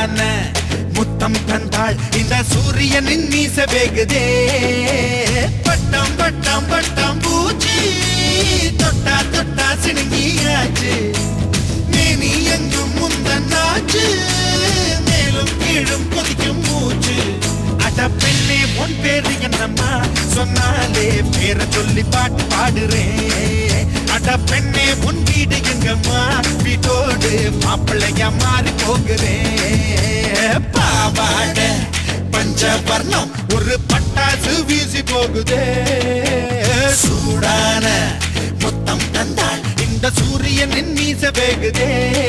சூடான முத்தம் தந்தாள் இந்த சூரியனின் மீச வேகுதே பட்டம் பட்டம் பட்டம் பூச்சி தொட்டா தொட்டா சிணுங்கியாச்சு மேனி எங்கும் முந்தன்னாச்சு மேலும் கீழும் கொதிக்கும் மூச்சு அட பெண்ணே உன் பேரு என்னம்மா சொன்னாலே பேரை சொல்லி பாட்டு பாடுறேன் அட பெண்ணே உன் வீடு எங்கம்மா வீட்டோடு மாப்பிள்ளையா மாறி போகிறேன் பாவாட பஞ்சவர்ணம் ஒரு பட்டாசு வீசி போகுதே சூடான முத்தம் தந்தாள் இந்த சூரியனின் மீச வேகுதே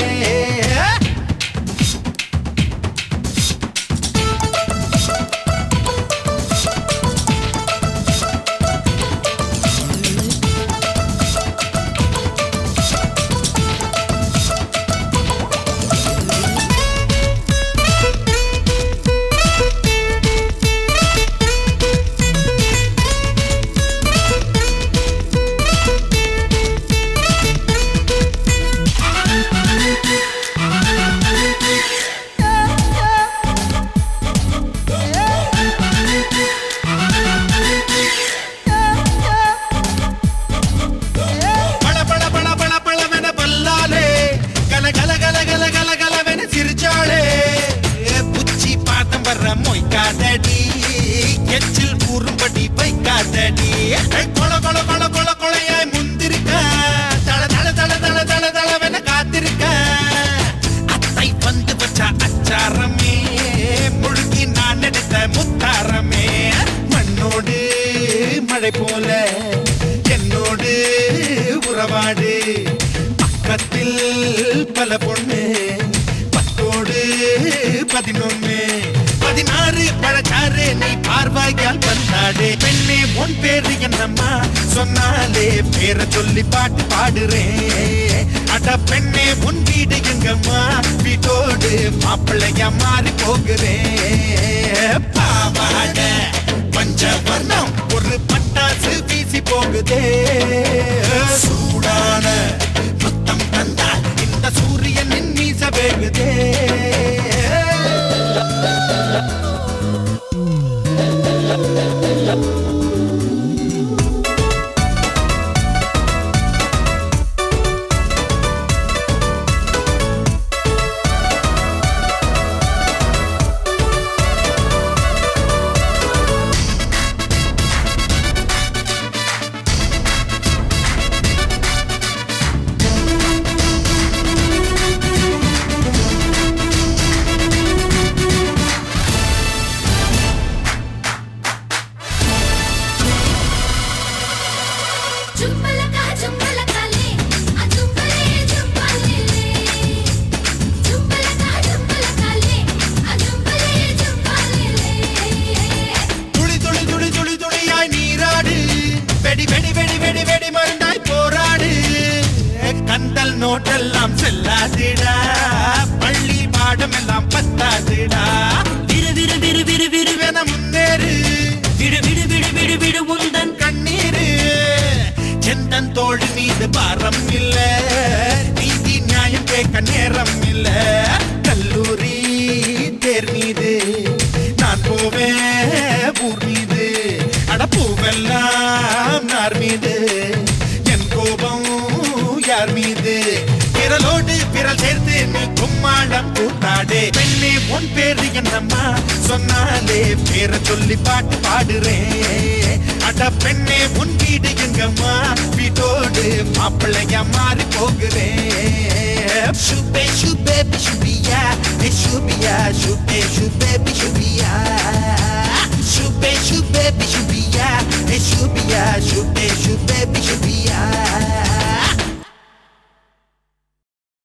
பள பள பள பள பளவென பல்லாலே கல கல கல கல கல கலவென சிரிச்சாளே புச்சி பாத்தம் வர்ற மொய்க்காதடி எச்சில் கூறும்படி வைக்காதடி கொல கொல கொல கொல கொலையாய் முந்திருக்க தள தள தள தள தள தளவென காத்திருக்க அத்தை வந்து வச்ச அச்சாரமே முழுகி நான் எடுத்த முத்தாரமே மண்ணோடு மழை போல என்னோடு உறவாடு பக்கத்தில் பல பொண்ணு பத்தோடு பதினொன்னு பதினாறு பழச்சாறு நீ பார்வாயால் வந்தாடு பெண்ணே உன் பேரு என்னம்மா சொன்னாலே பேரை சொல்லி பாட்டு பாடுறேன் அட பெண்ணே உன் வீடு எங்கம்மா வீட்டோடு மாப்பிள்ளையா மாறி போகிறேன் பாவாட பஞ்சவர்ணம் ஒரு பட்டாசு வீசி போகுதே சூடான முத்தம் தந்தால் இந்த சூரியனின் மீச வேகுதே జుంబలక జుంబలకలే ఆ జుంబలే జుంబలేలే జుంబలక జుంబలకలే ఆ ஜும்பலே ஜும்பலேலே துளி துளி துளி துளி துளியாய் நீராடு வெடி வெடி வெடி வெடி வெடி மருந்தாய் போராடு கந்தல் நோட்டெல்லாம் செல்லாதுடா பள்ளி பாடம் எல்லாம் பத்தாதுடா விரு விரு விரு விரு விரு வென முன்னேறு விடு விடு விடு விடு விடு உந்தன் கண்ணீரு செந்தன் தோள் மீது பாரம் இல்ல நீதி நியாயம் கேட்க நேரம் இல்ல கல்லூரி தேர் மீது நான் போவேன் ஊர் மீது அடப்பூவெல்லாம் நார் மீது என் கோபம் யார் மீது விரலோடு விரல் சேர்த்து நீ கும்மாளம் கூத்தாடே பெண்ணே உன் பேரு என்னம்மா சொன்னாலே பேரை சொல்லி பாட்டு பாடுறேன் அட பெண்ணே உன் வீடு எங்கம்மா வீட்டோடு மாப்பிள்ளையா மாறி போகிறேன் சுபே சுபே சுபியா சுபியா சுபே சுபே சுபியா சுபே சுபே சுபியா சுபியா சுபே சுபே சுபியா